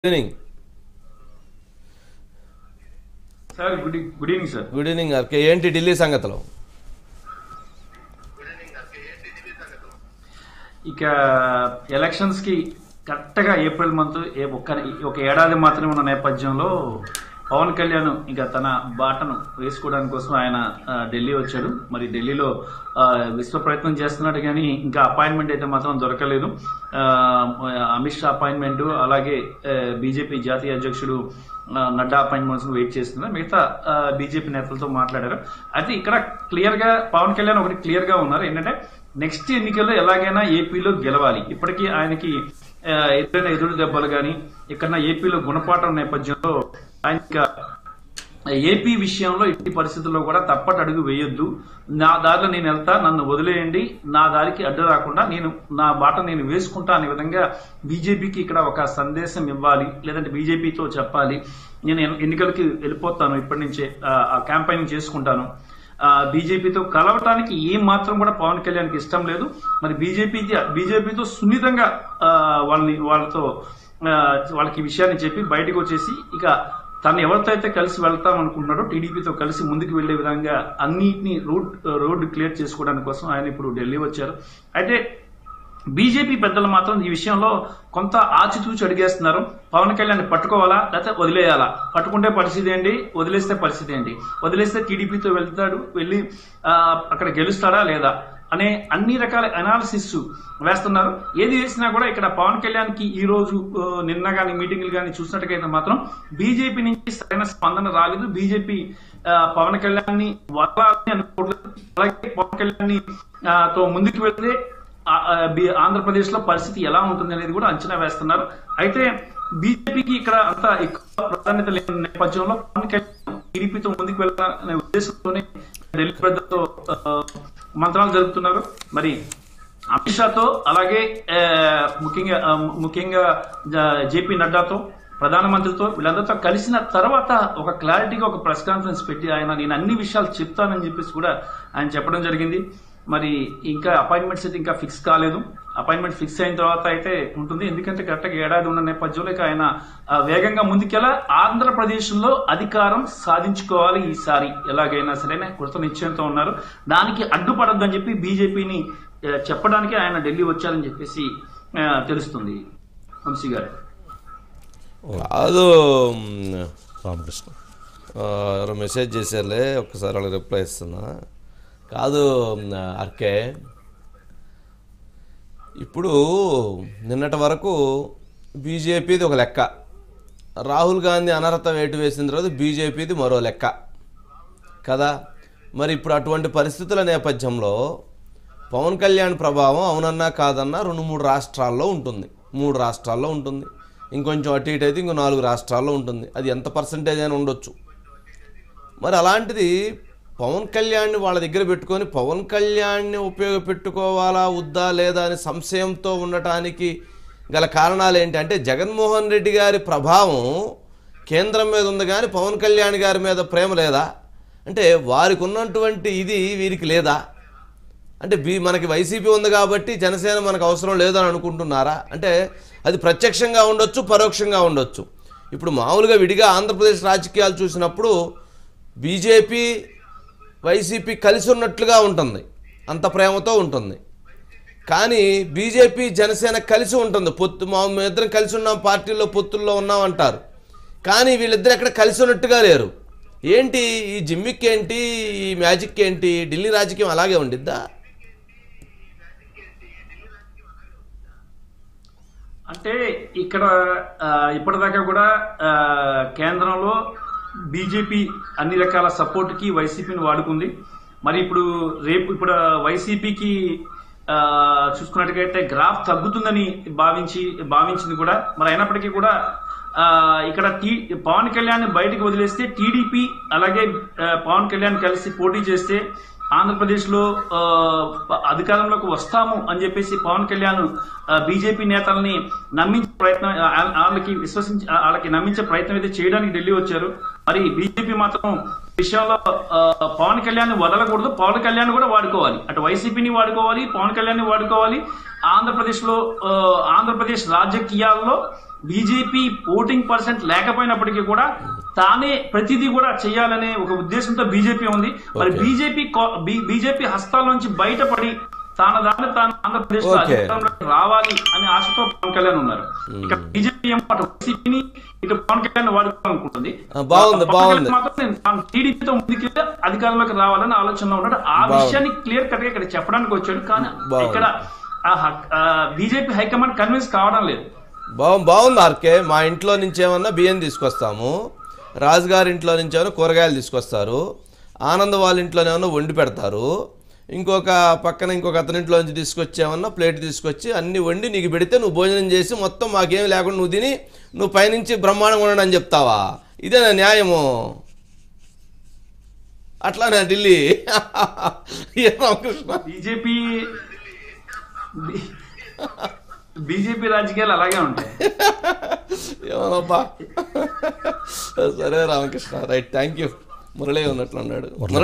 Evening sir good ఈ- good evening sir good evening RK ఏంటి ఢిల్లీ సంగతిలో ఇక ఎలక్షన్స్ కి కరెక్ట్ గా ఏప్రిల్ మంత్ ఏ ఒక్క ఒక ఏడాది మాత్రమే ఉన్న నేపథ్యంలో పవన్ కళ్యాణ్ ఇక తన బాటను వేసుకోవడానికి కోసం ఆయన ఆ, ఢిల్లీ వచ్చాడు మరి ఢిల్లీలో ఆ, విశ్వ ప్రయత్నం చేస్తున్నాడు కానీ ఇంకా అపాయింట్మెంట్ అయితే మాత్రం దొరకలేదు ఆ, అమిత్ షా అపాయింట్మెంట్ అలాగే బీజేపీ జాతీయ అధ్యక్షుడు ఆ, నడ్డా అపాయింట్మెంట్స్ వెయిట్ చేస్తున్నారు మిగతా బీజేపీ నేతలతో మాట్లాడారు అయితే ఇక్కడ క్లియర్ గా పవన్ కళ్యాణ్ ఒకటి క్లియర్ గా ఉన్నారు ఏంటంటే నెక్స్ట్ ఎన్నికల్లో ఎలాగైనా ఏపీలో గెలవాలి ఇప్పటికీ ఆయనకి ఆ, ఎదురైన ఎదురు దెబ్బలు కానీ ఇక్కడ ఏపీలో గుణపాఠం నేపథ్యంలో ఆయన ఇంకా ఏపీ విషయంలో ఇట్టి పరిస్థితుల్లో కూడా తప్పటి అడుగు వేయొద్దు నా దారిలో నేను వెళ్తా నన్ను వదిలేయండి నా దారికి అడ్డు రాకుండా నేను నా బాట నేను వేసుకుంటా అనే విధంగా బీజేపీకి ఇక్కడ ఒక సందేశం ఇవ్వాలి లేదంటే బీజేపీతో చెప్పాలి నేను ఎన్- ఎన్నికలకి వెళ్ళిపోతాను ఇప్పటి నుంచే ఆ, ఆ క్యాంపెయినింగ్ చేసుకుంటాను ఆ, బీజేపీతో కలవటానికి ఏం మాత్రం కూడా పవన్ కళ్యాణ్కి ఇష్టం లేదు మరి బీజేపీకి బీజేపీతో సున్నితంగా ఆ, వాళ్ళని వాళ్ళతో ఆ, వాళ్ళకి ఈ విషయాన్ని చెప్పి బయటకు వచ్చేసి ఇక తను ఎవరితో అయితే కలిసి వెళ్తాం అనుకుంటున్నాడో టీడీపీతో కలిసి ముందుకు వెళ్లే విధంగా అన్నిటిని రోడ్ రోడ్డు క్లియర్ చేసుకోవడానికి కోసం ఆయన ఇప్పుడు ఢిల్లీ వచ్చారు అయితే బీజేపీ పెద్దలు మాత్రం ఈ విషయంలో కొంత ఆచితూచి అడిగేస్తున్నారు పవన్ కళ్యాణ్ పట్టుకోవాలా లేకపోతే వదిలేయాలా పట్టుకుంటే పరిస్థితి ఏంటి వదిలేస్తే పరిస్థితి ఏంటి వదిలేస్తే టీడీపీతో వెళ్తాడు వెళ్ళి ఆ, అక్కడ గెలుస్తాడా లేదా అనే అన్ని రకాల అనాలిసిస్ వేస్తున్నారు ఏది వేసినా కూడా ఇక్కడ పవన్ కళ్యాణ్ కి ఈ రోజు ఆ, నిన్న గాని మీటింగ్లు గాని చూసినట్టుగైతే మాత్రం బీజేపీ నుంచి సరైన స్పందన రాలేదు బీజేపీ పవన్ కళ్యాణ్ ని వదలాలని అనుకోవట్లేదు అలాగే పవన్ కళ్యాణ్ ని ఆ, తో ముందుకు వెళ్తే ఆంధ్రప్రదేశ్ లో పరిస్థితి ఎలా ఉంటుంది అనేది కూడా అంచనా వేస్తున్నారు అయితే బీజేపీకి ఇక్కడ అంత ఎక్కువ ప్రాధాన్యత లేని నేపథ్యంలో పవన్ కళ్యాణ్ టీడీపీతో ముందుకు వెళ్ళాలనే ఉద్దేశంతోనే ఢిల్లీ పెద్దతో ఆ, మంత్రాలు జరుపుతున్నారు మరి అమిత్ షాతో అలాగే ఆ, ముఖ్యంగా ఆ, ముఖ్యంగా జ- జేపీ నడ్డాతో ప్రధానమంత్రితో వీళ్ళందరితో కలిసిన తర్వాత ఒక క్లారిటీగా ఒక ప్రెస్ కాన్ఫరెన్స్ పెట్టి ఆయన నేను అన్ని విషయాలు చెప్తానని చెప్పేసి కూడా ఆయన చెప్పడం జరిగింది మరి ఇంకా అపాయింట్మెంట్స్ అయితే ఇంకా ఫిక్స్ కాలేదు అపాయింట్మెంట్ ఫిక్స్ అయిన తర్వాత అయితే ఉంటుంది ఎందుకంటే కరెక్ట్గా ఏడాది ఉన్న నేపథ్యంలో ఇక ఆయన ఆ, వేగంగా ముందుకెలా ఆంధ్రప్రదేశ్ లో అధికారం సాధించుకోవాలి ఈసారి ఎలాగైనా సరే కృత నిశ్చయంతో ఉన్నారు దానికి అడ్డుపడొద్దని చెప్పి బీజేపీని చెప్పడానికి ఆయన ఢిల్లీ వచ్చారని చెప్పేసి ఆ, తెలుస్తుంది వంశీ గారు కాదు మ్, రామకృష్ణ ఆ, ఎవరో మెసేజ్ చేశారులే ఒక్కసారి వాళ్ళకి రిప్లై ఇస్తున్నా కాదు మ్, ఆర్కే ఇప్పుడు నిన్నటి వరకు బీజేపీది ఒక లెక్క రాహుల్ గాంధీ అనర్హత వేటు వేసిన తర్వాత బీజేపీది మరో లెక్క కదా మరి ఇప్పుడు అటువంటి పరిస్థితుల నేపథ్యంలో పవన్ కళ్యాణ్ ప్రభావం అవునన్నా కాదన్నా రెండు మూడు రాష్ట్రాల్లో ఉంటుంది మూడు రాష్ట్రాల్లో ఉంటుంది ఇంకొంచెం అటు ఇటు అయితే ఇంకో నాలుగు రాష్ట్రాల్లో ఉంటుంది అది ఎంత పర్సంటేజ్ అయినా ఉండొచ్చు మరి అలాంటిది పవన్ కళ్యాణ్ని వాళ్ళ దగ్గర పెట్టుకొని పవన్ కళ్యాణ్ని ఉపయోగపెట్టుకోవాలా వద్దా లేదా అని సంశయంతో ఉండటానికి గల కారణాలు ఏంటి అంటే జగన్మోహన్ రెడ్డి గారి ప్రభావం కేంద్రం మీద ఉంది కానీ పవన్ కళ్యాణ్ గారి మీద ప్రేమ లేదా అంటే వారికి ఉన్నటువంటి ఇది వీరికి లేదా అంటే బీ మనకి వైసీపీ ఉంది కాబట్టి జనసేన మనకు అవసరం లేదని అనుకుంటున్నారా అంటే అది ప్రత్యక్షంగా ఉండొచ్చు పరోక్షంగా ఉండొచ్చు ఇప్పుడు మామూలుగా విడిగా ఆంధ్రప్రదేశ్ రాజకీయాలు చూసినప్పుడు బీజేపీ వైసీపీ కలిసి ఉన్నట్లుగా ఉంటుంది అంత ప్రేమతో ఉంటుంది కానీ బీజేపీ జనసేన కలిసి ఉంటుంది పొత్తు మా మేము ఇద్దరం కలిసి ఉన్నాం పార్టీల్లో పొత్తుల్లో ఉన్నాం అంటారు కానీ వీళ్ళిద్దరు ఎక్కడ కలిసి ఉన్నట్టుగా లేరు ఏంటి ఈ జిమ్మిక్ ఏంటి ఈ మ్యాజిక్ ఏంటి ఢిల్లీ రాజకీయం అలాగే ఉండిద్దా అంటే ఇక్కడ ఆ, ఇప్పటిదాకా కూడా ఆ, కేంద్రంలో బీజేపీ అన్ని రకాల సపోర్ట్ కి వైసీపీని వాడుకుంది మరి ఇప్పుడు రేపు ఇప్పుడు వైసీపీకి చూసుకున్నట్టుగైతే గ్రాఫ్ తగ్గుతుందని భావించి భావించింది కూడా మరి అయినప్పటికీ కూడా ఆ, ఇక్కడ టీ పవన్ కళ్యాణ్ బయటకు వదిలేస్తే టీడీపీ అలాగే ఆ, పవన్ కళ్యాణ్ కలిసి పోటీ చేస్తే ఆంధ్రప్రదేశ్ లో అధికారంలోకి వస్తాము అని చెప్పేసి పవన్ కళ్యాణ్ బీజేపీ నేతల్ని నమ్మించే ప్రయత్నం ఆ, వాళ్ళకి విశ్వసించి ఆ, వాళ్ళకి నమ్మించే ప్రయత్నం అయితే చేయడానికి ఢిల్లీ వచ్చారు మరి బీజేపీ మాత్రం ఈ విషయంలో ఆ, పవన్ కళ్యాణ్ వదలకూడదు పవన్ కళ్యాణ్ కూడా వాడుకోవాలి అటు వైసీపీని వాడుకోవాలి పవన్ కళ్యాణ్ వాడుకోవాలి ఆంధ్రప్రదేశ్ లో ఆ, ఆంధ్రప్రదేశ్ రాజకీయాల్లో బీజేపీ ఓటింగ్ పర్సెంట్ లేకపోయినప్పటికీ కూడా తానే ప్రతిదీ కూడా చేయాలనే ఒక ఉద్దేశంతో బీజేపీ ఉంది మరి Okay. బీజేపీ బీజేపీ హస్తాల నుంచి బయటపడి తాను దాన్ని తాను ఆంధ్రప్రదేశ్ లో Okay. అధికారంలోకి రావాలి అనే ఆశతో పవన్ కళ్యాణ్ ఉన్నారు ఇక్కడ బీజేపీ ఏమో అటు వైసీపీని ఇటు పవన్ కళ్యాణ్ వాడుకోవాలనుకుంటుంది ఆ, బాగుంది, పవన్ కళ్యాణ్ బాగుంది. మాత్రం నేను తాను టీడీపీతో ముందుకెళ్ళి అధికారంలోకి రావాలని ఆలోచనలో ఉన్నాడు ఆ బాగుంది. విషయాన్ని క్లియర్ కట్ గా ఇక్కడ చెప్పడానికి వచ్చాడు కానీ బాగుంది. ఇక్కడ బీజేపీ హైకమాండ్ కన్విన్స్ కావడం లేదు బాగు బాగుంది ఆర్కే మా ఇంట్లో నుంచి ఏమన్నా బియ్యం తీసుకొస్తాము రాజుగారి ఇంట్లో నుంచి ఏమన్నా కూరగాయలు తీసుకొస్తారు ఆనంద్ వాళ్ళ ఇంట్లోనేమన్నా వండి పెడతారు ఇంకొక పక్కన ఇంకొక అతని ఇంట్లో నుంచి తీసుకొచ్చేమన్నా ప్లేట్ తీసుకొచ్చి అన్ని వండి నీకు పెడితే నువ్వు భోజనం చేసి మొత్తం మాకేం లేకుండా నువ్వు తిని నువ్వు పైనుంచి బ్రహ్మాండంగా ఉండడం అని చెప్తావా ఇదేనా న్యాయము అట్లానే ఢిల్లీ ఏ రామకృష్ణ బీజేపీ బీజేపీ రాజకీయాలు అలాగే ఉంటాయి ఏమోనబ్బా సరే Ramakrishna right thank you Murali ఉన్నట్లున్నాడు